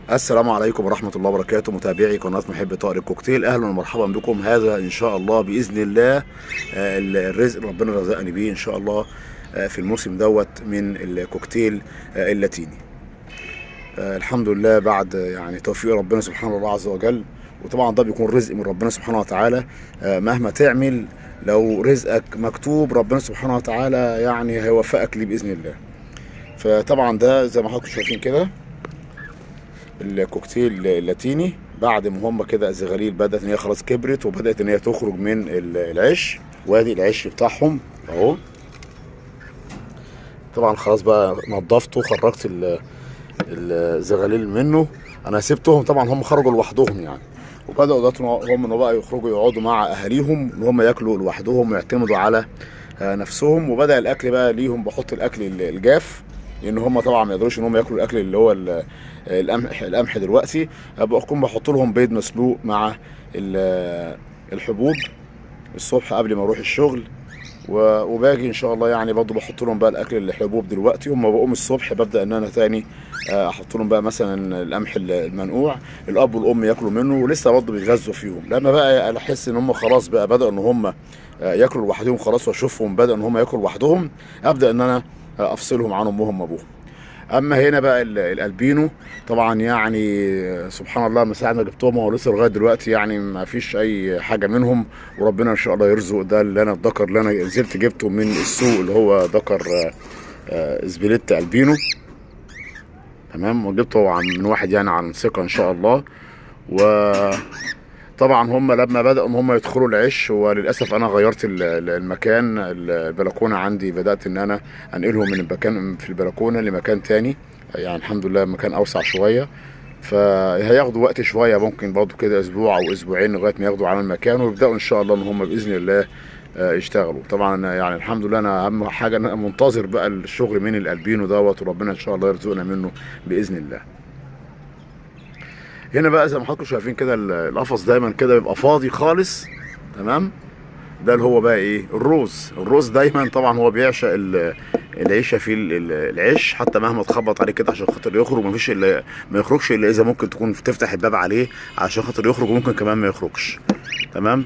السلام عليكم ورحمة الله وبركاته متابعي قناة محب طائر الكوكتيل أهلا ومرحبا بكم هذا إن شاء الله بإذن الله آه، الرزق اللي ربنا رزقني بيه إن شاء الله آه، في الموسم دوت من الكوكتيل آه، اللاتيني آه، الحمد لله بعد آه، يعني توفيق ربنا سبحانه الله عز وجل وطبعا ده بيكون رزق من ربنا سبحانه وتعالى آه، مهما تعمل لو رزقك مكتوب ربنا سبحانه وتعالى يعني هيوفقك ليه بإذن الله فطبعا ده زي ما حضراتكم شايفين كده الكوكتيل اللاتيني بعد ما هم كده الزغاليل بدات ان هي خلاص كبرت وبدات ان هي تخرج من ال- العش وادي العش بتاعهم اهو طبعا خلاص بقى نضفته خرجت ال- الزغاليل منه انا سبتهم طبعا هم خرجوا لوحدهم يعني وبداوا دلوقتي هم انه بقى يخرجوا يقعدوا مع اهاليهم ان هم ياكلوا لوحدهم ويعتمدوا على آه، نفسهم وبدا الاكل بقى ليهم بحط الاكل ال- الجاف لان هم طبعا ما يقدروش ان هم ياكلوا الاكل اللي هو ال- القمح القمح دلوقتي بكون بحط لهم بيض مسلوق مع ال- الحبوب الصبح قبل ما اروح الشغل و- وباجي ان شاء الله يعني برضه بحط لهم بقى الاكل الحبوب دلوقتي هم بقوم الصبح ببدا ان انا تاني آه، احط لهم بقى مثلا القمح المنقوع الاب والام ياكلوا منه ولسه برضه بيتغذوا فيهم لما بقى احس ان هم خلاص بقى بداوا ان هم آه، ياكلوا لوحدهم خلاص واشوفهم بدأ ان هم ياكلوا لوحدهم ابدا ان انا آه، افصلهم عن امهم وابوهم اما هنا بقى ال- الالبينو طبعا يعني آه، سبحان الله من ساعه ما جبتهم هو لسه لغايه دلوقتي يعني ما فيش اي حاجه منهم وربنا ان شاء الله يرزق ده اللي انا الذكر اللي انا نزلت جبته من السوق اللي هو ذكر آه، آه، اسبليت البينو تمام وجبته عن من واحد يعني عن ثقه ان شاء الله و طبعا هم لما بدأوا ان هم يدخلوا العش وللاسف انا غيرت ال- ال- المكان البلكونه عندي بدأت ان انا انقلهم من المكان في البلكونه لمكان تاني يعني الحمد لله مكان اوسع شويه فهياخدوا وقت شويه ممكن برضه كده اسبوع او اسبوعين لغايه ما ياخدوا على المكان ويبداوا ان شاء الله ان هم باذن الله آه، يشتغلوا طبعا أنا يعني الحمد لله انا اهم حاجه ان انا منتظر بقى الشغل من الالبينو دوت وربنا ان شاء الله يرزقنا منه باذن الله هنا بقى زي ما حضراتكم شايفين كده ال- القفص دايما كده بيبقى فاضي خالص تمام ده اللي هو بقى ايه الروز الروز دايما طبعا هو بيعشق ال- العيشه في ال- ال- العيش حتى مهما تخبط عليه كده عشان خاطر يخرج مفيش الا ما يخرجش الا اذا ممكن تكون تفتح الباب عليه عشان خاطر يخرج وممكن كمان ما يخرجش تمام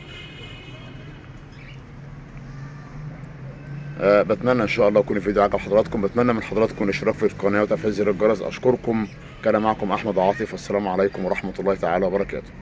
أه بتمنى ان شاء الله يكون الفيديو عجب حضراتكم بتمنى من حضراتكم الاشتراك في القناه وتفعيل زر الجرس اشكركم كان معكم احمد عاطف والسلام عليكم ورحمه الله تعالى وبركاته